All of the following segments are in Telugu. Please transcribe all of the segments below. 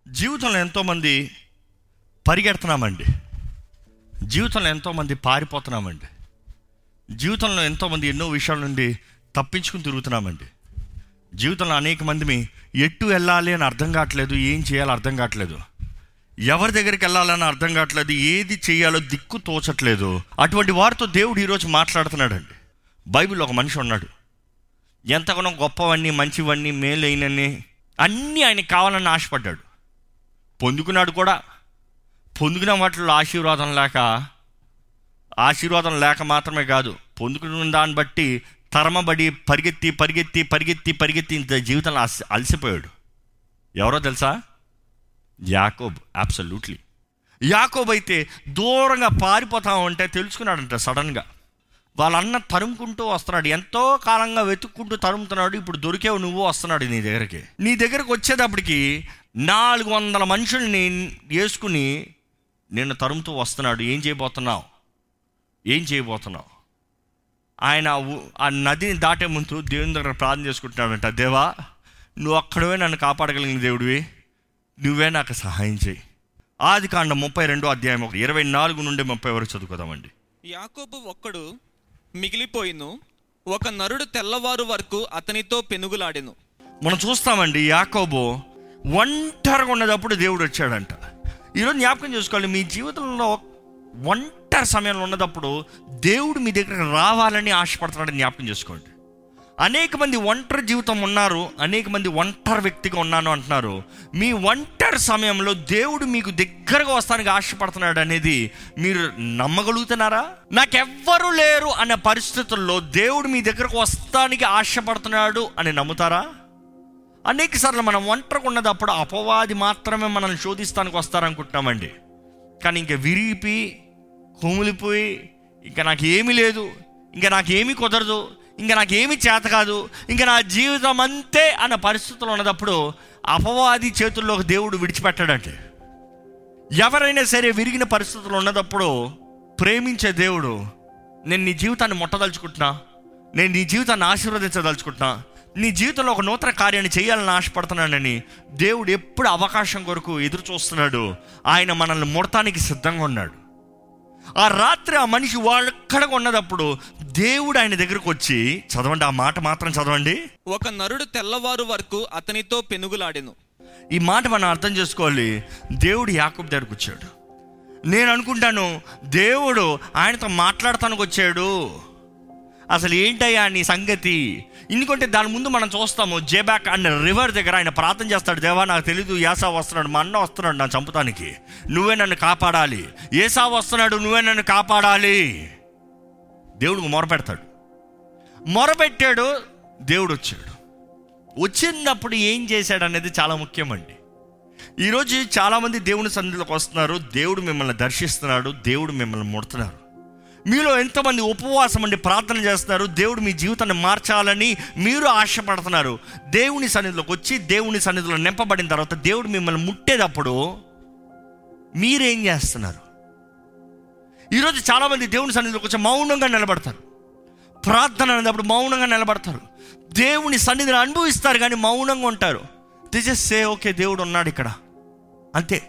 జీవితంలో ఎంతోమంది పరిగెడుతున్నామండి జీవితంలో ఎంతోమంది పారిపోతున్నామండి జీవితంలో ఎంతోమంది ఎన్నో విషయాల నుండి తప్పించుకుని తిరుగుతున్నామండి జీవితంలో అనేక మంది ఎట్టు వెళ్ళాలి అని అర్థం కావట్లేదు ఏం చేయాలో అర్థం కావట్లేదు ఎవరి దగ్గరికి వెళ్ళాలని అర్థం కావట్లేదు ఏది చేయాలో దిక్కు తోచట్లేదు అటువంటి వారితో దేవుడు ఈరోజు మాట్లాడుతున్నాడండి బైబిల్లో ఒక మనిషి ఉన్నాడు ఎంతగానో గొప్పవన్నీ మంచివన్నీ మేలైనని అన్నీ ఆయనకి కావాలని ఆశపడ్డాడు పొందుకున్నాడు కూడా పొందుకున్న వాటిలో ఆశీర్వాదం లేక ఆశీర్వాదం లేక మాత్రమే కాదు పొందుకున్న దాన్ని బట్టి తరమబడి పరిగెత్తి పరిగెత్తి పరిగెత్తి పరిగెత్తి ఇంత జీవితంలో అలసి అలసిపోయాడు ఎవరో తెలుసా యాకోబ్ అబ్సల్యూట్లీ యాకోబ్ అయితే దూరంగా పారిపోతా ఉంటే తెలుసుకున్నాడంట సడన్గా వాళ్ళ అన్న తరుముకుంటూ వస్తున్నాడు ఎంతో కాలంగా వెతుక్కుంటూ తరుముతున్నాడు ఇప్పుడు దొరికేవు నువ్వు వస్తున్నాడు నీ దగ్గరికి నీ దగ్గరకు వచ్చేటప్పటికి నాలుగు వందల మనుషుల్ని వేసుకుని నిన్ను తరుముతూ వస్తున్నాడు ఏం చేయబోతున్నావు ఏం చేయబోతున్నావు ఆయన ఉ- ఆ నదిని దాటే ముందు దేవుని దగ్గర ప్రార్థన చేసుకుంటున్నాడంట దేవా నువ్వు అక్కడవే నన్ను కాపాడగలిగిన దేవుడివి నువ్వే నాకు సహాయం చేయి ఆది కాండ ముప్పై రెండో అధ్యాయం ఒక ఇరవై నాలుగు నుండి ముప్పై వరకు చదువుకుందామండి యాకోబు ఒక్కడు మిగిలిపోయిను ఒక నరుడు తెల్లవారు వరకు అతనితో పెనుగులాడెను మనం చూస్తామండి యాకోబు ఒంటరిగా ఉన్నదప్పుడు దేవుడు వచ్చాడంట ఈరోజు జ్ఞాపకం చేసుకోవాలి మీ జీవితంలో ఒంటరి సమయంలో ఉన్నదప్పుడు దేవుడు మీ దగ్గరకు రావాలని ఆశపడుతున్నాడని జ్ఞాపకం చేసుకోండి అనేక మంది ఒంటరి జీవితం ఉన్నారు అనేక మంది ఒంటరి వ్యక్తిగా ఉన్నాను అంటున్నారు మీ ఒంటరి సమయంలో దేవుడు మీకు దగ్గరగా వస్తానికి ఆశపడుతున్నాడు అనేది మీరు నమ్మగలుగుతున్నారా నాకెవ్వరు లేరు అనే పరిస్థితుల్లో దేవుడు మీ దగ్గరకు వస్తానికి ఆశపడుతున్నాడు అని నమ్ముతారా అనేక సార్లు మనం ఒంటరిగా ఉన్నదప్పుడు అపవాది మాత్రమే మనల్ని శోధిస్తానికి వస్తారనుకుంటున్నామండి కానీ ఇంకా విరిగిపోయి కుమిలిపోయి ఇంకా నాకు ఏమీ లేదు ఇంకా నాకు ఏమీ కుదరదు ఇంకా నాకు ఏమీ చేత కాదు ఇంకా నా జీవితం అంతే అన్న పరిస్థితులు ఉన్నదప్పుడు అపవాది చేతుల్లోకి దేవుడు విడిచిపెట్టాడంటే ఎవరైనా సరే విరిగిన పరిస్థితులు ఉన్నదప్పుడు ప్రేమించే దేవుడు నేను నీ జీవితాన్ని ముట్టదలుచుకుంటున్నా నేను నీ జీవితాన్ని ఆశీర్వదించదలుచుకుంటున్నా నీ జీవితంలో ఒక నూతన కార్యాన్ని చేయాలని ఆశపడుతున్నానని దేవుడు ఎప్పుడు అవకాశం కొరకు ఎదురు చూస్తున్నాడు ఆయన మనల్ని ముడతానికి సిద్ధంగా ఉన్నాడు ఆ రాత్రి ఆ మనిషి వాళ్ళక్కడ ఉన్నదప్పుడు దేవుడు ఆయన దగ్గరకు వచ్చి చదవండి ఆ మాట మాత్రం చదవండి ఒక నరుడు తెల్లవారు వరకు అతనితో పెనుగులాడెను ఈ మాట మనం అర్థం చేసుకోవాలి దేవుడు యాకూబ్ దగ్గరకు వచ్చాడు నేను అనుకుంటాను దేవుడు ఆయనతో మాట్లాడటానికి వచ్చాడు అసలు ఏంటయ్యా నీ సంగతి ఎందుకంటే దాని ముందు మనం చూస్తాము జేబాక్ అనే రివర్ దగ్గర ఆయన ప్రార్థన చేస్తాడు దేవా నాకు తెలీదు యాసా వస్తున్నాడు మా అన్న వస్తున్నాడు నా చంపుతానికి నువ్వే నన్ను కాపాడాలి ఏసా వస్తున్నాడు నువ్వే నన్ను కాపాడాలి దేవుడికి మొరపెడతాడు మొరపెట్టాడు దేవుడు వచ్చాడు వచ్చినప్పుడు ఏం చేశాడు అనేది చాలా ముఖ్యమండి ఈరోజు చాలామంది దేవుని సన్నిధిలోకి వస్తున్నారు దేవుడు మిమ్మల్ని దర్శిస్తున్నాడు దేవుడు మిమ్మల్ని ముడుతున్నారు మీలో ఎంతమంది ఉపవాసం అండి ప్రార్థన చేస్తున్నారు దేవుడు మీ జీవితాన్ని మార్చాలని మీరు ఆశపడుతున్నారు దేవుని సన్నిధిలోకి వచ్చి దేవుని సన్నిధిలో నింపబడిన తర్వాత దేవుడు మిమ్మల్ని ముట్టేటప్పుడు మీరేం చేస్తున్నారు ఈరోజు చాలామంది దేవుని సన్నిధిలోకి వచ్చి మౌనంగా నిలబడతారు ప్రార్థన అనేటప్పుడు మౌనంగా నిలబడతారు దేవుని సన్నిధిని అనుభవిస్తారు కానీ మౌనంగా ఉంటారు దిస్ సే ఓకే దేవుడు ఉన్నాడు ఇక్కడ అంతే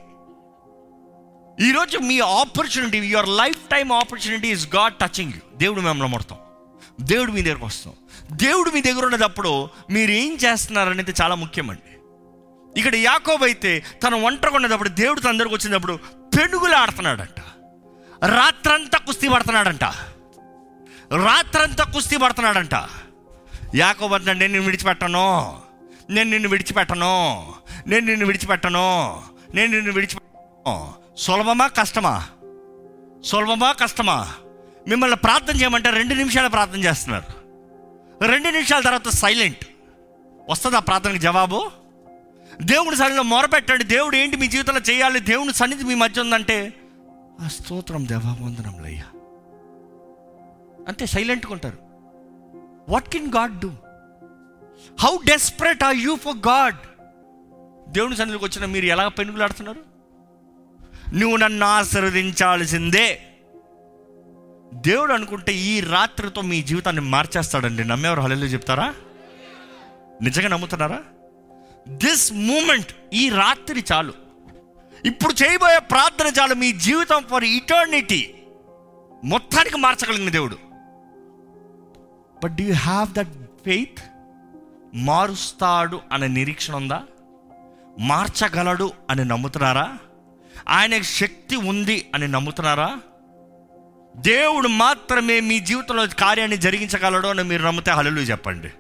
ఈరోజు మీ opportunity your life time opportunity is God touching you దేవుడు మిమ్మల్ని మొడతాం దేవుడు మీ దగ్గరకు వస్తాం దేవుడు మీ దగ్గర ఉన్నదప్పుడు మీరు ఏం చేస్తున్నారు అనేది చాలా ముఖ్యమండి ఇక్కడ యాకోబ్ అయితే తన ఒంటరిగా ఉన్నదప్పుడు దేవుడు తన దగ్గరకు వచ్చినప్పుడు పెనుగులు ఆడుతున్నాడంట రాత్రంతా కుస్తీ పడుతున్నాడంట రాత్రంతా కుస్తీ పడుతున్నాడంట యాకోబ్ అంటున్నాడు నేను నిన్ను విడిచిపెట్టను నేను నిన్ను విడిచిపెట్టను నేను నిన్ను విడిచిపెట్టను నేను నిన్ను విడిచిపెట్టను సులభమా కష్టమా సులభమా కష్టమా మిమ్మల్ని ప్రార్థన చేయమంటే రెండు నిమిషాలు ప్రార్థన చేస్తున్నారు రెండు నిమిషాల తర్వాత సైలెంట్ వస్తుందా ప్రార్థనకి జవాబు దేవుని సన్నిధిలో మొరపెట్టండి దేవుడు ఏంటి మీ జీవితంలో చేయాలి దేవుని సన్నిధి మీ మధ్య ఉందంటే ఆ స్తోత్రం దేవా వందనంలయ్యా అంతే సైలెంట్గా ఉంటారు what can God do how desperate are you for God దేవుని సన్నిధికి వచ్చిన మీరు ఎలా పెనుగులాడుతున్నారు నువ్వు నన్ను ఆశీర్వదించాల్సిందే దేవుడు అనుకుంటే ఈ రాత్రితో మీ జీవితాన్ని మార్చేస్తాడండి నమ్మేవారు హలో చెప్తారా నిజంగా నమ్ముతున్నారా దిస్ మూమెంట్ ఈ రాత్రి చాలు ఇప్పుడు చేయబోయే ప్రార్థన చాలు మీ జీవితం ఫర్ ఇటర్నిటీ మొత్తానికి మార్చగలిగిన దేవుడు but do you have that faith మారుస్తాడు అనే నిరీక్షణ ఉందా మార్చగలడు అని నమ్ముతున్నారా ఆయన శక్తి ఉంది అని నమ్ముతున్నారా దేవుడు మాత్రమే మీ జీవితంలో కార్యాన్ని జరిగించగలడు అని మీరు నమ్మితే హలలు చెప్పండి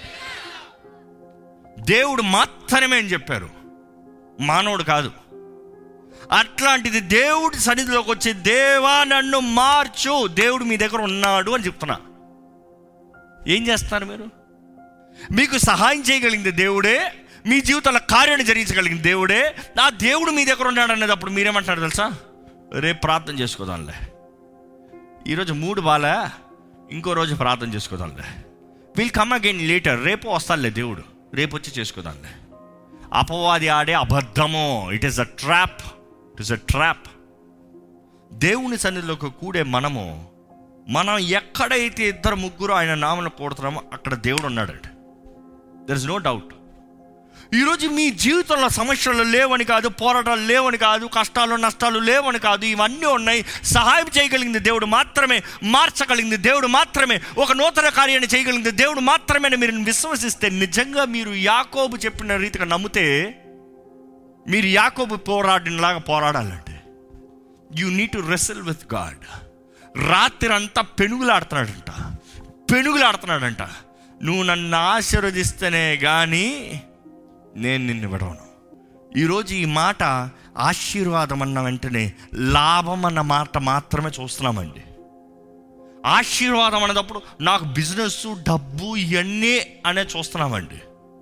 దేవుడు మాత్రమే అని చెప్పారు మానవుడు కాదు అట్లాంటిది దేవుడి సన్నిధిలోకి వచ్చి దేవా నన్ను మార్చు దేవుడు మీ దగ్గర ఉన్నాడు అని చెప్తున్నా ఏం చేస్తున్నారు మీరు మీకు సహాయం చేయగలిగింది దేవుడే మీ జీవితంలో కార్యాన్ని జరిగించగలిగిన దేవుడే నా దేవుడు మీ దగ్గర ఉన్నాడు అనేది అప్పుడు మీరేమంటారు తెలుసా రేపు ప్రార్థన చేసుకోదాంలే ఈరోజు మూడు బాలే ఇంకో రోజు ప్రార్థన చేసుకోదాంలే విల్ కమ్ అగైన్ లేటర్ రేపు వస్తానులే దేవుడు రేపు వచ్చి చేసుకోదాంలే అపవాది ఆడే అబద్ధము it is a trap it is a trap దేవుని సన్నిధిలోకి కూడే మనము మనం ఎక్కడైతే ఇద్దరు ముగ్గురు ఆయన నామను కూడుతున్నామో అక్కడ దేవుడు ఉన్నాడండి దర్ ఇస్ నో డౌట్ ఈరోజు మీ జీవితంలో సమస్యలు లేవని కాదు పోరాటాలు లేవని కాదు కష్టాలు నష్టాలు లేవని కాదు ఇవన్నీ ఉన్నాయి సహాయం చేయగలిగింది దేవుడు మాత్రమే మార్చగలిగింది దేవుడు మాత్రమే ఒక నూతన కార్యాన్ని చేయగలిగింది దేవుడు మాత్రమే అని మీరు విశ్వసిస్తే నిజంగా మీరు యాకోబు చెప్పిన రీతిగా నమ్మితే మీరు యాకోబు పోరాడినలాగా పోరాడాలంటే you need to wrestle with God రాత్రి అంతా పెనుగులాడుతున్నాడంట పెనుగులాడుతున్నాడంట నువ్వు నన్ను ఆశీర్వదిస్తేనే కానీ నేను నిన్ను విడవను ఈరోజు ఈ మాట ఆశీర్వాదం అన్న వెంటనే లాభం అన్న మాట మాత్రమే చూస్తున్నామండి ఆశీర్వాదం అన్నదప్పుడు నాకు బిజినెస్ డబ్బు ఇవన్నీ అనే చూస్తున్నామండి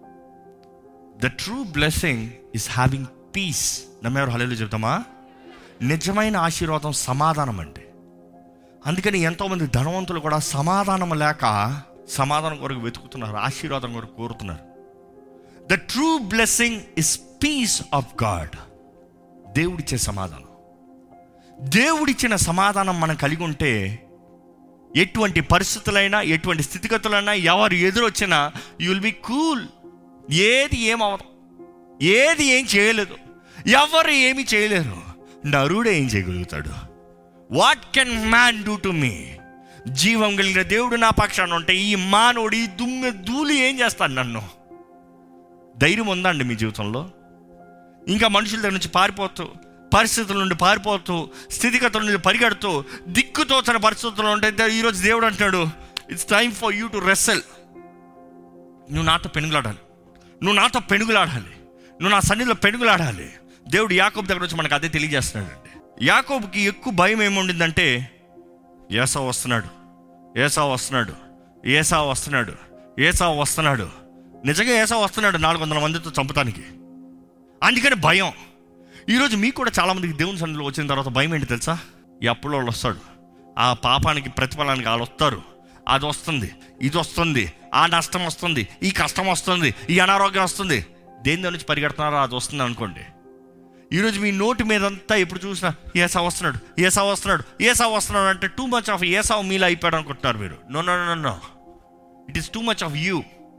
the true blessing is having peace నమ్మేవారు హలేలు చెప్తామా నిజమైన ఆశీర్వాదం సమాధానం అండి అందుకని ఎంతోమంది ధనవంతులు కూడా సమాధానం లేక సమాధానం కొరకు వెతుకుతున్నారు ఆశీర్వాదం కొరకు కోరుతున్నారు the true blessing is peace of God దేవుడిచ్చే సమాధానం దేవుడిచ్చిన సమాధానం మనం కలిగి ఉంటే ఎటువంటి పరిస్థితులైనా ఎటువంటి స్థితిగతులైనా ఎవరు ఎదురొచ్చినా యు విల్ బి కూల్ ఏది ఏమవదు ఏది ఏం చేయలేదు ఎవరు ఏమి చేయలేరు నరుడే ఏం చేయగలుగుతాడు what can man do to me జీవం కలిగిన దేవుడు నా పక్షాన ఉంటే ఈ మానవుడు ఈ దుమ్మె ధూళి ఏం చేస్తాడు నన్ను ధైర్యం ఉందండి మీ జీవితంలో ఇంకా మనుషుల దగ్గర నుంచి పారిపోతూ పరిస్థితుల నుండి పారిపోతూ స్థితిగతుల నుండి పరిగెడుతూ దిక్కుతోచని పరిస్థితుల్లో ఉంటే ఈరోజు దేవుడు అంటున్నాడు it's time for you to wrestle నువ్వు నాతో పెనుగులాడాలి నువ్వు నాతో పెనుగులాడాలి నువ్వు నా సన్నిధిలో పెనుగులాడాలి దేవుడు యాకోబు దగ్గర వచ్చి మనకు అదే తెలియజేస్తున్నాడండి యాకోబుకి ఎక్కువ భయం ఏముండిందంటే ఏసా వస్తున్నాడు ఏసా వస్తున్నాడు ఏసా వస్తున్నాడు ఏసా వస్తున్నాడు నిజంగా ఏసా వస్తున్నాడు నాలుగు వందల మందితో చంపటానికి అందుకని భయం ఈరోజు మీకు కూడా చాలామందికి దేవుని సన్నిధిలో వచ్చిన తర్వాత భయం ఏంటి తెలుసా ఈ అప్పులో వాళ్ళు వస్తాడు ఆ పాపానికి ప్రతిఫలానికి వాళ్ళు వస్తారు అది వస్తుంది ఇది వస్తుంది ఆ నష్టం వస్తుంది ఈ కష్టం వస్తుంది ఈ అనారోగ్యం వస్తుంది దేని దాని నుంచి పరిగెడుతున్నారో అది వస్తుంది అనుకోండి ఈరోజు మీ నోటి మీదంతా ఎప్పుడు చూసినా ఏసా వస్తున్నాడు ఏసా వస్తున్నాడు ఏసా వస్తున్నాడు అంటే టూ మచ్ ఆఫ్ ఏసా మీలో అయిపోయాడు అనుకుంటున్నారు మీరు no no no no it is too much of you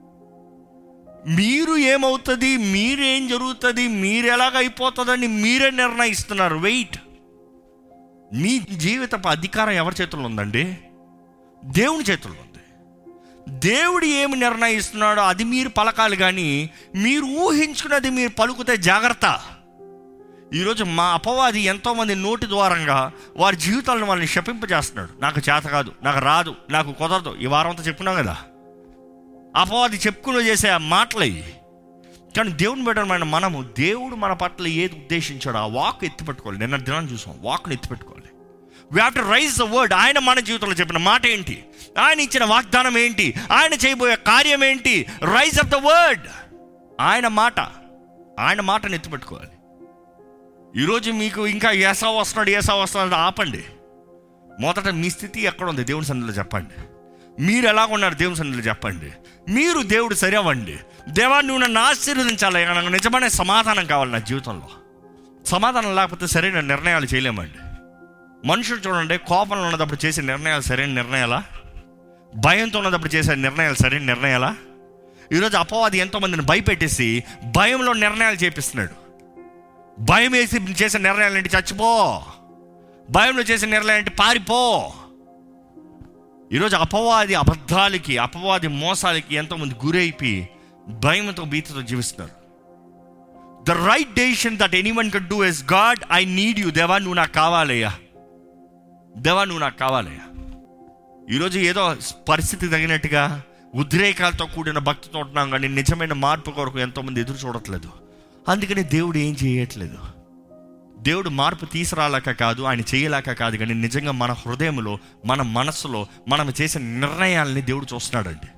మీరు ఏమవుతుంది మీరేం జరుగుతుంది మీరు ఎలాగ అయిపోతుందని మీరే నిర్ణయిస్తున్నారు వెయిట్ మీ జీవితపు అధికారం ఎవరి చేతుల్లో ఉందండి దేవుని చేతుల్లో ఉంది దేవుడు ఏమి నిర్ణయిస్తున్నాడో అది మీరు పలకాలి కానీ మీరు ఊహించుకున్నది మీరు పలుకుతే జాగ్రత్త ఈరోజు మా అపవాది ఎంతోమంది నోటి ద్వారంగా వారి జీవితాలను వాళ్ళని శపింపజేస్తున్నాడు నాకు చేత కాదు నాకు రాదు నాకు కుదరదు ఈ వారం అంతా చెప్పుకున్నాం కదా అపవాది చెప్పుకుని చేసే ఆ మాటలయ్యి కానీ దేవుని బిడ్డమైన మనము దేవుడు మన పట్ల ఏది ఉద్దేశించాడో ఆ వాక్ ఎత్తిపెట్టుకోవాలి నిన్న దినాన్ని చూసాం వాక్ని ఎత్తిపెట్టుకోవాలి we have to raise the word ఆయన మన జీవితంలో చెప్పిన మాట ఏంటి ఆయన ఇచ్చిన వాగ్దానం ఏంటి ఆయన చేయబోయే కార్యం ఏంటి రైజ్ ఆఫ్ ద వర్డ్ ఆయన మాట ఆయన మాటను ఎత్తిపెట్టుకోవాలి ఈరోజు మీకు ఇంకా ఏసా వస్తున్నాడు ఏసా వస్తున్నాడు ఆపండి మొదట మీ స్థితి ఎక్కడ ఉంది దేవుని సన్నిధిలో చెప్పండి మీరు ఎలా ఉన్నారు దేవుని సన్నిధిలో చెప్పండి మీరు దేవుడు సరి అవ్వండి దేవా నువ్వు నన్ను ఆశీర్వదించాలి నాకు నిజమైన సమాధానం కావాలి నా జీవితంలో సమాధానం లేకపోతే సరైన నిర్ణయాలు చేయలేమండి మనుషులు చూడండి కోపంలో ఉన్నప్పుడు చేసే నిర్ణయాలు సరైన నిర్ణయాలా భయంతో ఉన్నప్పుడు చేసే నిర్ణయాలు సరైన నిర్ణయాలా ఈరోజు అపవాది ఎంతోమందిని భయపెట్టేసి భయంలో నిర్ణయాలు చేపిస్తున్నాడు భయం వేసి చేసే నిర్ణయాలు ఏంటి చచ్చిపో భయంలో చేసే నిర్ణయాలు ఏంటి పారిపో ఈరోజు అపవాది అబద్ధాలకి అపవాది మోసాలకి ఎంతోమంది గురైపోయి భయంతో భీతితో జీవిస్తున్నారు the right decision that anyone can do is God I need you దేవా నువ్వు నాకు కావాలయ్యా దేవా నువ్వు నాకు కావాలయ్యా ఈరోజు ఏదో పరిస్థితి తగినట్టుగా ఉద్రేకాలతో కూడిన భక్తితో ఉంటున్నాం కానీ నిజమైన మార్పు కొరకు ఎంతోమంది ఎదురు చూడట్లేదు అందుకని దేవుడు ఏం చేయట్లేదు దేవుడు మార్పు తీసుకురాలేక కాదు ఆయన చేయలేక కాదు కానీ నిజంగా మన హృదయంలో మన మనస్సులో మనం చేసే నిర్ణయాల్ని దేవుడు చూస్తున్నాడండి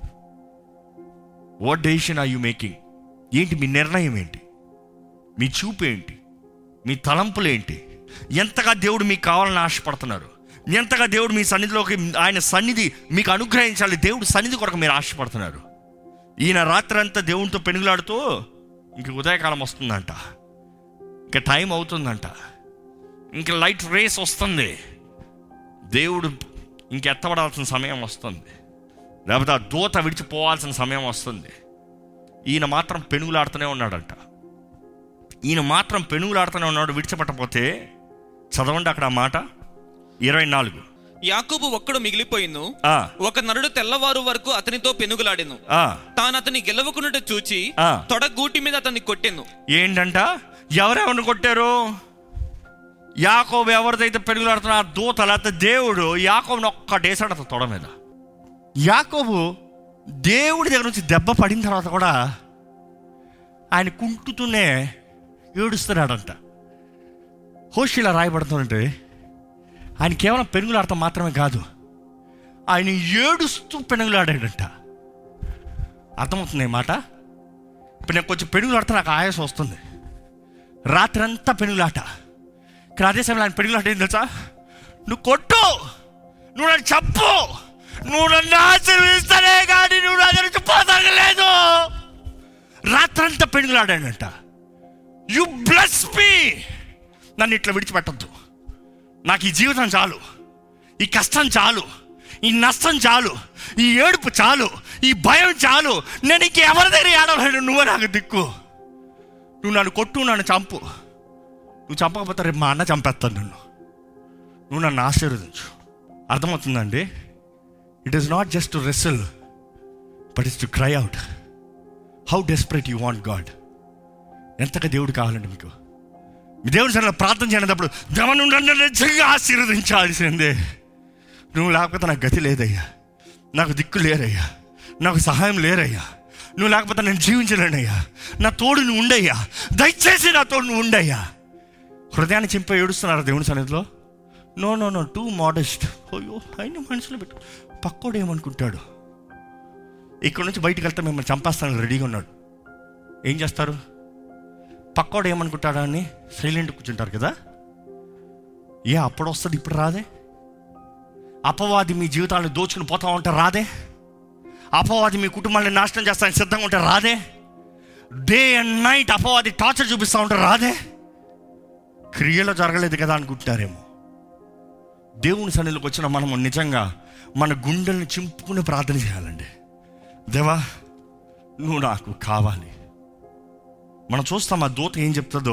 what decision are you making ఏంటి మీ నిర్ణయం ఏంటి మీ చూపు ఏంటి మీ తలంపులు ఏంటి ఎంతగా దేవుడు మీకు కావాలని ఆశపడుతున్నారు ఎంతగా దేవుడు మీ సన్నిధిలోకి ఆయన సన్నిధి మీకు అనుగ్రహించాలి దేవుడు సన్నిధి కొరకు మీరు ఆశపడుతున్నారు ఈయన రాత్రి అంతా దేవునితో పెనుగులాడుతూ ఇంక ఉదయకాలం వస్తుందంట ఇంకా టైం అవుతుందంట ఇంక లైట్ రేస్ వస్తుంది దేవుడు ఇంక ఎత్తబడాల్సిన సమయం వస్తుంది లేకపోతే ఆ దూత విడిచిపోవాల్సిన సమయం వస్తుంది ఈయన మాత్రం పెనుగులాడుతూనే ఉన్నాడంట ఈయన మాత్రం పెనుగులాడుతూనే ఉన్నాడు విడిచిపెట్టకపోతే చదవండి అక్కడ ఆ మాట ఇరవై నాలుగు యాకోబు ఒక్కడు మిగిలిపోయిను ఆ, ఒక నరుడు తెల్లవారు వరకు అతనితో పెనుగులాడెను ఆ, తాను అతని గెలవకున్నట్టు చూచి ఆ. తొడ గూటి మీద అతన్ని కొట్టెను ఏంటంట ఎవరెవరిని కొట్టారు యాకోబు ఎవరిదైతే పెరుగులాడుతున్న ఆ దూత లేకపోతే దేవుడు యాకోబుని ఒక్కటేసాడు అతను తొడ మీద యాకోబు దేవుడి దగ్గర నుంచి దెబ్బ పడిన తర్వాత కూడా ఆయన కుంటుతూనే ఏడుస్తున్నాడంట హోషిలా రాయబడుతుంటే ఆయన కేవలం పెనుగులాడటం మాత్రమే కాదు ఆయన ఏడుస్తూ పెనుగులాడాడంట అర్థమవుతుంది ఈ మాట ఇప్పుడు నేను కొంచెం పెనుగులాడితే నాకు ఆయాసం వస్తుంది రాత్రి అంతా పెనుగులాట కానీ అదే సమయంలో ఆయన పెనుగులాట ఏం తెలుసా నువ్వు కొట్టు నువ్వు నన్ను చంపు నువ్వు నన్ను ఆశీర్వదిస్తానే కానీ నువ్వు నా దగ్గర నుంచి పోతాగలేదు రాత్రంతా పెనుగులాడాడంట యు బ్లస్ మీ నన్ను ఇట్లా విడిచిపెట్టద్దు నాకు ఈ జీవితం చాలు ఈ కష్టం చాలు ఈ నష్టం చాలు ఈ ఏడుపు చాలు ఈ భయం చాలు నేను ఇంక ఎవరి దగ్గర ఏడవలేను నువ్వే నాకు దిక్కు నువ్వు నన్ను కొట్టు నన్ను చంపు నువ్వు చంపకపోతే రేపు మా అన్న చంపేస్తాను నిన్ను నువ్వు నన్ను ఆశీర్వదించు అర్థమవుతుందండి it is not just to wrestle but is to cry out how desperate you want God ఎంతగా దేవుడు కావాలండి మీకు మీ దేవుని సరే ప్రార్థన చేయనప్పుడు దేవ నువ్వు నన్ను నిజంగా ఆశీర్వదించాల్సిందే నువ్వు లేకపోతే నాకు గతి లేదయ్యా నాకు దిక్కు లేరయ్యా నాకు సహాయం లేరయ్యా నువ్వు లేకపోతే నేను జీవించలేనయ్యా నా తోడు నువ్వు ఉండయ్యా దయచేసి నా తోడు నువ్వు ఉండయ్యా హృదయాన్ని చింప ఏడుస్తున్నారు దేవుని సన్నిధిలో no no no too modest అయ్యో ఆయన మనసులో పెట్టు పక్కోడు ఏమనుకుంటాడు ఇక్కడ నుంచి బయటికి వెళ్తే మిమ్మల్ని చంపేస్తాను రెడీగా ఉన్నాడు ఏం చేస్తారు పక్కోడు ఏమనుకుంటాడా అని సైలెంట్ కూర్చుంటారు కదా ఏ అప్పుడు వస్తుంది ఇప్పుడు రాదే అపవాది మీ జీవితాలను దోచుకుని పోతా ఉంటే రాదే అపవాది మీ కుటుంబాన్ని నాశనం చేస్తానికి సిద్ధంగా ఉంటే రాదే డే అండ్ నైట్ అపవాది టార్చర్ చూపిస్తూ ఉంటే రాదే క్రియలో జరగలేదు కదా అనుకుంటారేమో దేవుని సన్నిధిలోకి వచ్చిన మనము నిజంగా మన గుండెల్ని చింపుకుని ప్రార్థన చేయాలండి దేవా నువ్వు నాకు కావాలి మనం చూస్తాం ఆ దూత ఏం చెప్తుందో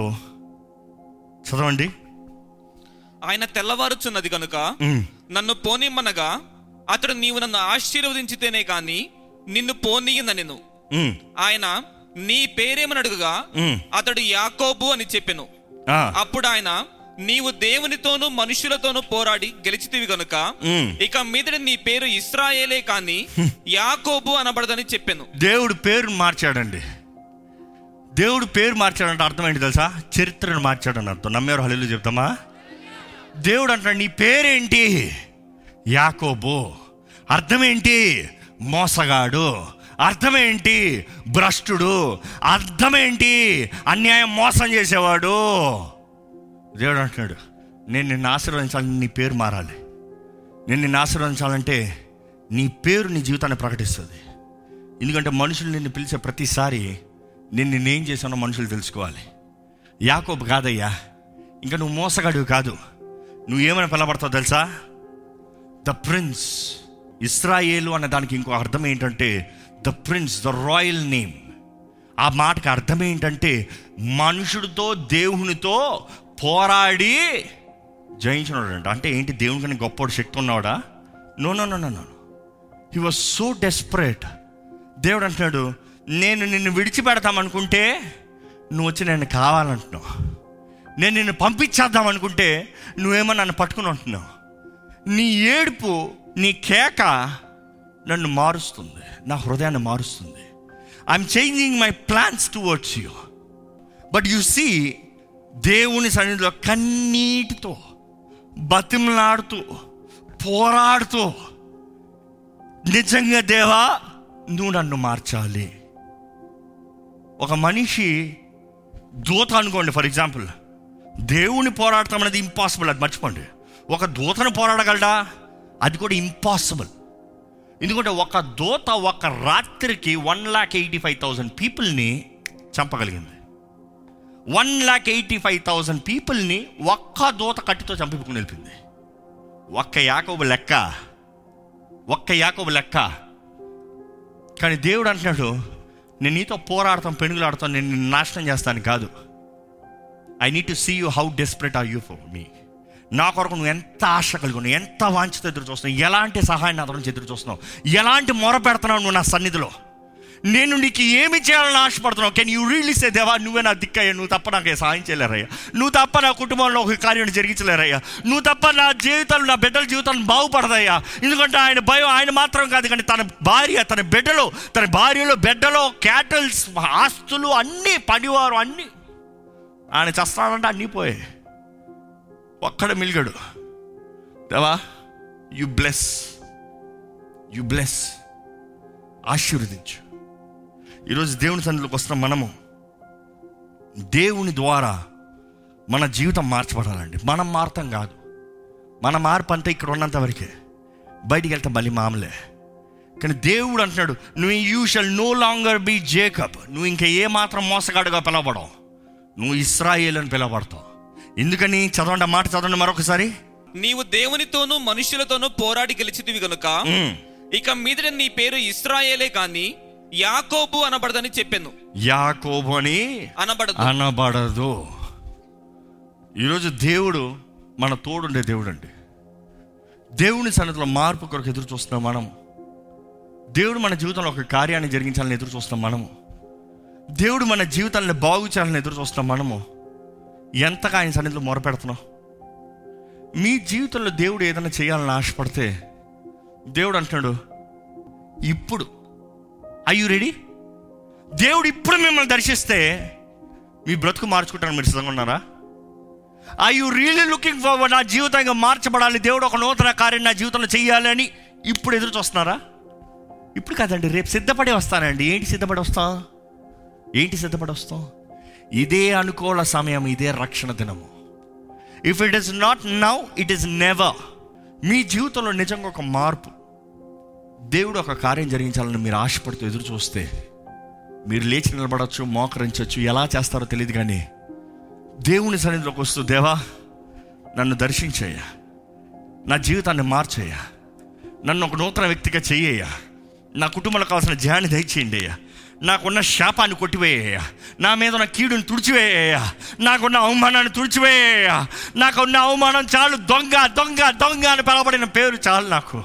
చదవండి ఆయన తెల్లవారుచున్నది కనుక ఉమ్, నన్ను పోనిమ్మనగా అతడు నీవు నన్ను ఆశీర్వదించితేనే కాని నిన్ను పోనీయనెను ఉమ్, ఆయన నీ పేరేమని అడుగుగా ఉమ్, అతడు యాకోబు అని చెప్పెను ఆ, అప్పుడు ఆయన నీవు దేవునితోనూ మనుషులతోనూ పోరాడి గెలిచితివి గనుక ఉమ్. ఇక మీదట నీ పేరు ఇస్రాయేలే కాని యాకోబు అనబడదని చెప్పెను దేవుడు పేరు మార్చాడండి దేవుడు పేరు మార్చాడంటే అర్థం ఏంటి తెలుసా చరిత్రను మార్చాడని అర్థం నమ్మేవారు హల్లు చెప్తామా దేవుడు అంటాడు నీ పేరేంటి యాకోబు అర్థమేంటి మోసగాడు అర్థమేంటి భ్రష్టుడు అర్థమేంటి అన్యాయం మోసం చేసేవాడు దేవుడు అంటున్నాడు నేను నిన్ను ఆశీర్వదించాలని నీ పేరు మారాలి నేను నిన్ను ఆశీర్వదించాలంటే నీ పేరు నీ జీవితాన్ని ప్రకటిస్తుంది ఎందుకంటే మనుషులు నిన్ను పిలిచే ప్రతిసారి నేను నిన్నేం చేశానో మనుషులు తెలుసుకోవాలి యాకోబు కాదయ్యా ఇంకా నువ్వు మోసగాడివి కాదు నువ్వు ఏమైనా పిలబడతావు తెలుసా ద ప్రిన్స్ ఇస్రాయేలు అనే దానికి ఇంకో అర్థం ఏంటంటే the prince the royal name ఆ మాటకి అర్థం ఏంటంటే మనుషుడితో దేవునితో పోరాడి జయించినాడు అంట అంటే ఏంటి దేవుని కన్నా గొప్ప శక్తి ఉన్నాడా no no no no he was so desperate దేవుడు అంటున్నాడు నేను నిన్ను విడిచిపెడతామనుకుంటే నువ్వు వచ్చి నేను కావాలంటున్నావు నేను నిన్ను పంపించేద్దాం అనుకుంటే నువ్వేమో నన్ను పట్టుకుని ఉంటున్నావు నీ ఏడుపు నీ కేక నన్ను మారుస్తుంది నా హృదయాన్ని మారుస్తుంది I'm changing my plans towards you but you see దేవుని సన్నిధిలో కన్నీటితో బతిమలాడుతూ పోరాడుతూ నిజంగా దేవా నువ్వు నన్ను మార్చాలి ఒక మనిషి దూత అనుకోండి ఫర్ ఎగ్జాంపుల్ దేవుని పోరాడటం అనేది ఇంపాసిబుల్ అది మర్చిపోండి ఒక దూతను పోరాడగలడా అది కూడా ఇంపాసిబుల్ ఎందుకంటే ఒక దూత ఒక రాత్రికి one lakh eighty five thousand పీపుల్ని చంపగలిగింది one lakh eighty five thousand పీపుల్ని ఒక్క దూత కట్టితో చంపుకుని వెళ్ళింది ఒక్క యాకోబు లెక్క ఒక్క యాకోబు లెక్క కానీ దేవుడు అంటున్నాడు నేను నీతో పోరాడతాం పెనుగులాడతాం నేను నిన్ను నాశనం చేస్తాను కాదు I need to see you how desperate are you for me నా కొరకు నువ్వు ఎంత ఆశ కలిగి ఉన్నావు ఎంత వాంఛతో ఎదురు చూస్తున్నావు ఎలాంటి సహాయాన్ని అతను నుంచి ఎదురు చూస్తున్నావు ఎలాంటి మొర పెడుతున్నావు నువ్వు నా సన్నిధిలో నేను నీకు ఏమి చేయాలని ఆశపడుతున్నావు కెన్ యూ రిలీజ్ ఏ దేవా నువ్వే నా దిక్కయ్యా నువ్వు తప్ప నాకు ఏ సహాయం చేయలేరయ్యా నువ్వు తప్ప నా కుటుంబంలో ఒక కార్యం జరిగించలేరయ్యా నువ్వు తప్ప నా జీవితాలు నా బిడ్డల జీవితాలు బాగుపడదయ్యా ఎందుకంటే ఆయన భయం ఆయన మాత్రం కాదు కానీ తన భార్య తన బిడ్డలో తన భార్యలో బిడ్డలో క్యాటల్స్ ఆస్తులు అన్నీ పనివారు అన్నీ ఆయన చస్తానంటే అన్నీ పోయాయి ఒక్కడ మిలిగాడు దేవా యు బ్లెస్ యు బ్లెస్ ఆశీర్వదించు ఈరోజు దేవుని సన్నిధిలోకి వస్తున్న మనము దేవుని ద్వారా మన జీవితం మార్చబడాలండి మనం మారతాం కాదు మన మార్పు అంతా ఇక్కడ ఉన్నంత వరకే బయటికి వెళ్తే మళ్ళీ మామలే కానీ దేవుడు అంటున్నాడు నువ్వు you shall no longer be Jacob నువ్వు ఇంకా ఏ మాత్రం మోసగాడుగా పిలవబడవు నువ్వు ఇస్రాయేల్ అని పిలవబడతావు ఎందుకని చదవండి ఆ మాట చదవండి మరొకసారి నీవు దేవునితోనూ మనుషులతోనూ పోరాడి గెలిచితివి గనుక మ్మ్. ఇక మీదట నీ పేరు ఇస్రాయేలే కాని యాకోబు అనబడదని చెప్పాను యాకోబు అని అనబడదు అనబడదు ఈరోజు దేవుడు మన తోడుండే దేవుడు అండి దేవుని సన్నిధిలో మార్పు కొరకు ఎదురు చూస్తున్నాం మనము దేవుడు మన జీవితంలో ఒక కార్యాన్ని జరిగించాలని ఎదురు చూస్తున్నాం మనము దేవుడు మన జీవితాలను బాగు చేయాలని ఎదురు చూస్తున్నాం మనము ఎంతగా ఆయన సన్నిధిలో మొరపెడుతున్నాం మీ జీవితంలో దేవుడు ఏదైనా చేయాలని ఆశపడితే దేవుడు అంటున్నాడు ఇప్పుడు ఐ యు రెడీ దేవుడు ఇప్పుడు మిమ్మల్ని దర్శిస్తే మీ బ్రతుకు మార్చుకుంటాను మీరు సిద్ధంగా ఉన్నారా I you really looking forward నా జీవితంగా మార్చబడాలి దేవుడు ఒక నూతన కార్యం నా జీవితంలో చేయాలి అని ఇప్పుడు ఎదురు చూస్తున్నారా ఇప్పుడు కాదండి రేపు సిద్ధపడి వస్తానండి ఏంటి సిద్ధపడి వస్తాం ఏంటి సిద్ధపడి వస్తాం ఇదే అనుకూల సమయం ఇదే రక్షణ దినము if it is not now it is never మీ జీవితంలో నిజంగా ఒక మార్పు దేవుడు ఒక కార్యం జరిగించాలని మీరు ఆశపడుతూ ఎదురు చూస్తే మీరు లేచి నిలబడచ్చు మోకరించవచ్చు ఎలా చేస్తారో తెలియదు కానీ దేవుని సన్నిధిలోకి వస్తూ దేవా నన్ను దర్శించయ్యా నా జీవితాన్ని మార్చయ్యా నన్ను ఒక నూతన వ్యక్తిగా చెయ్యయ్యా నా కుటుంబంలో కావాల్సిన ధ్యాన్ని దయచేయండి అయ్యా నాకున్న శాపాన్ని కొట్టివేయ్యా నా మీద ఉన్న కీడుని తుడిచివేయ్యా నాకున్న అవమానాన్ని తుడిచివేయ్యా నాకున్న అవమానం చాలు దొంగ దొంగ దొంగ అని పిలవబడిన పేరు చాలు నాకు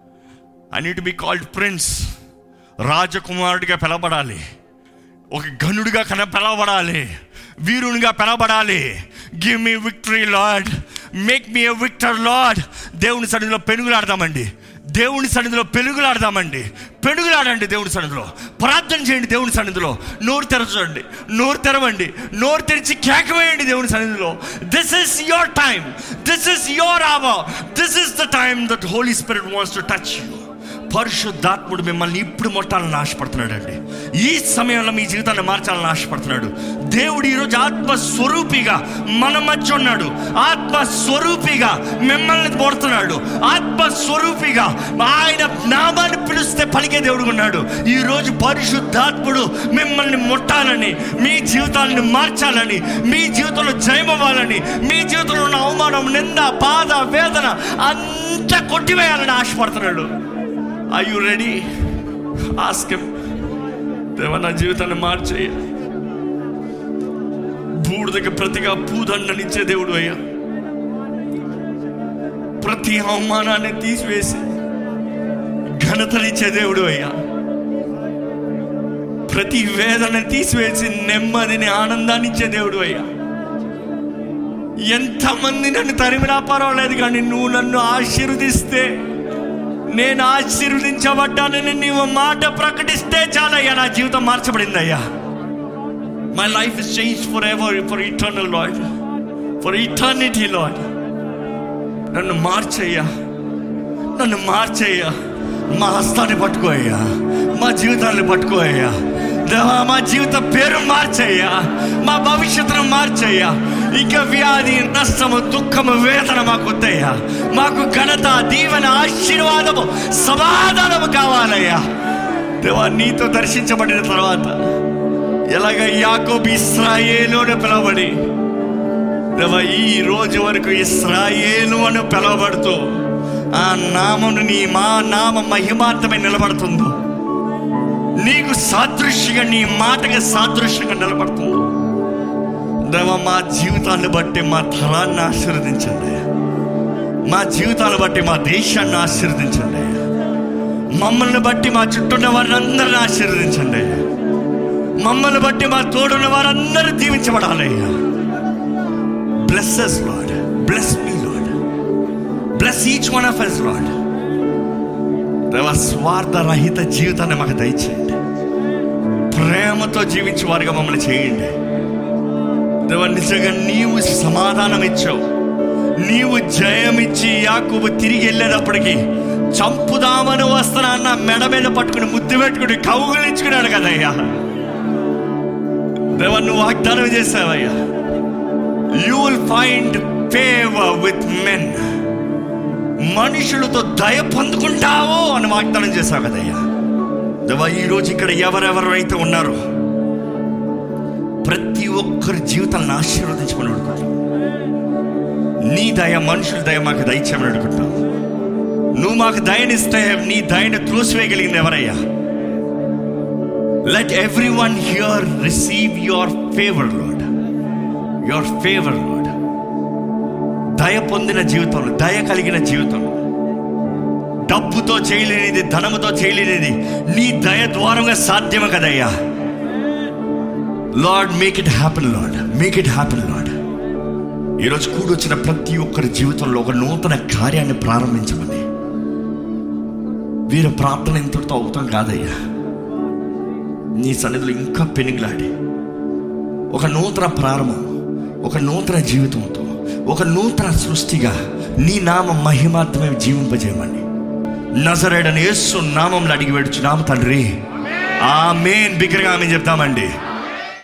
I need be called prince రాజకుమారుడిగా పిలవబడాలి ఒక గనుడిగా కన పిలవబడాలి వీరునిగా పిలవబడాలి give me victory Lord make me a victor Lord దేవుని సన్నిధిలో పెనుగులాడదామండి దేవుని సన్నిధిలో పెనుగులాడదామండి పెనుగులాడండి దేవుని సన్నిధిలో ప్రార్థన చేయండి దేవుని సన్నిధిలో నోరు తెరచండి నోరు తెరవండి నోరు తెరిచి కేకవేయండి దేవుని సన్నిధిలో this is your time this is your hour this is the time that Holy Spirit wants to touch you పరిశుద్ధాత్ముడు మిమ్మల్ని ఇప్పుడు మొట్టాలని ఆశపడుతున్నాడు అండి ఈ సమయంలో మీ జీవితాన్ని మార్చాలని ఆశపడుతున్నాడు దేవుడు ఈరోజు ఆత్మ స్వరూపిగా మన మధ్య ఉన్నాడు ఆత్మ స్వరూపిగా మిమ్మల్ని పోడుతున్నాడు ఆత్మ స్వరూపిగా ఆయన నామాన్ని పిలిస్తే పలికే దేవుడు ఉన్నాడు ఈరోజు పరిశుద్ధాత్ముడు మిమ్మల్ని ముట్టాలని మీ జీవితాన్ని మార్చాలని మీ జీవితంలో జయమవ్వాలని మీ జీవితంలో ఉన్న అవమానం నింద బాధ వేదన అంతా కొట్టివేయాలని ఆశపడుతున్నాడు Are you ready? Ask him. దేవా నా జీవితాన్ని మార్చేయ బూడిదకి ప్రతిగా పూదండనిచ్చే దేవుడు అయ్యా ప్రతి అవమానాన్ని తీసివేసి ఘనతనిచ్చే దేవుడు అయ్యా ప్రతి వేదన తీసివేసి నెమ్మదిని ఆనందాన్ని ఇచ్చే దేవుడు అయ్యా ఎంతమంది నన్ను తరిమినా పర్వాలేదు కానీ నువ్వు నన్ను ఆశీర్వదిస్తే నేను ఆశీర్వదించబడ్డానని నీవు మాట ప్రకటిస్తే చాలయ్యా నా జీవితం మార్చబడింది అయ్యా my life is change for ever for eternal Lord for eternity Lord నన్ను మార్చయ్యా నన్ను మార్చయ్యా మా హస్తాన్ని పట్టుకోయ్యా మా జీవితాన్ని పట్టుకోయ్యా దేవా మా జీవిత పేరు మార్చయ్యా మా భవిష్యత్తును మార్చయ్యా ఇక వ్యాధి నష్టము దుఃఖము వేదన మాకు వద్దయ్యా మాకు ఘనత దీవెన ఆశీర్వాదము సమాధానము కావాలయ్యా దేవా నీతో దర్శించబడిన తర్వాత ఎలాగ యాకోబు ఇస్రాయేలు అని పిలవబడి దేవా ఈ రోజు వరకు ఇస్రాయేలు అని పిలవబడుతూ ఆ నామను నీ మా నామ మహిమార్థమై నిలబడుతుందో నీకు సాదృశ్యంగా నీ మాటగా సాదృశ్యంగా నిలబడుతుందో దేవా మా జీవితాన్ని బట్టి మా తరాన్ని ఆశీర్వదించండి మా జీవితాన్ని బట్టి మా దేశాన్ని ఆశీర్వదించండి మమ్మల్ని బట్టి మా చుట్టూ ఉన్న వారిని అందరిని ఆశీర్వదించండి మమ్మల్ని బట్టి మా తోడున్న వారందరూ దీవించబడాలి bless us Lord bless me Lord bless each one of us Lord దేవ స్వార్థ రహిత జీవితాన్ని మాకు దయచేయండి ప్రేమతో జీవించే వారిగా మమ్మల్ని చేయండి దేవ నిజంగా నీవు సమాధానం ఇచ్చావు నీవు జయమిచ్చి యాకోబు తిరిగి వెళ్ళేటప్పటికి చంపుదామని వస్తున్నా అన్న మెడ మీద పట్టుకుని ముద్దు పెట్టుకుని కౌగులించుకున్నాడు కదయ్యా దేవ నువ్వు వాగ్దానం చేసావయ్యా you will find favour with men మనుషులతో దయ పొందుకుంటావు అని వాగ్దానం చేశావు కదయ్యా దేవా ఈరోజు ఇక్కడ ఎవరెవరైతే ఉన్నారో ప్రతి ఒక్కరి జీవితాలను ఆశీర్వదించమని అడుగుతాం నీ దయ మనుషుల దయ మాకు దయచేయమని అడుగుతాం నువ్వు మాకు దయనిస్తే నీ దయని త్రోసివేయగలిగింది ఎవరయ్యా let everyone here receive your favour Lord your favour Lord దయ పొందిన జీవితంలో దయ కలిగిన జీవితంలో డబ్బుతో చేయలేనిది ధనముతో చేయలేనిది నీ దయ ద్వారంగా సాధ్యమే కదయ్యా Lord make it happen Lord make it happen Lord ఈరోజు కూడొచ్చిన ప్రతి ఒక్కరి జీవితంలో ఒక నూతన కార్యాన్ని ప్రారంభించమని వీరి ప్రార్థన ఇంతటితో అవుతాం కాదయ్యా నీ సన్నిధిలో ఇంకా పెనుగులాడి ఒక నూతన ప్రారంభం ఒక నూతన జీవితంతో ఒక నూతన సృష్టిగా నీ నామ మహిమార్థమే జీవింపజేయమని నజరేడని యేసు నామంలో అడిగి వేడుచు నామ తండ్రి ఆ మెయిన్ బిగ్గరగా ఆమె చెప్తామండి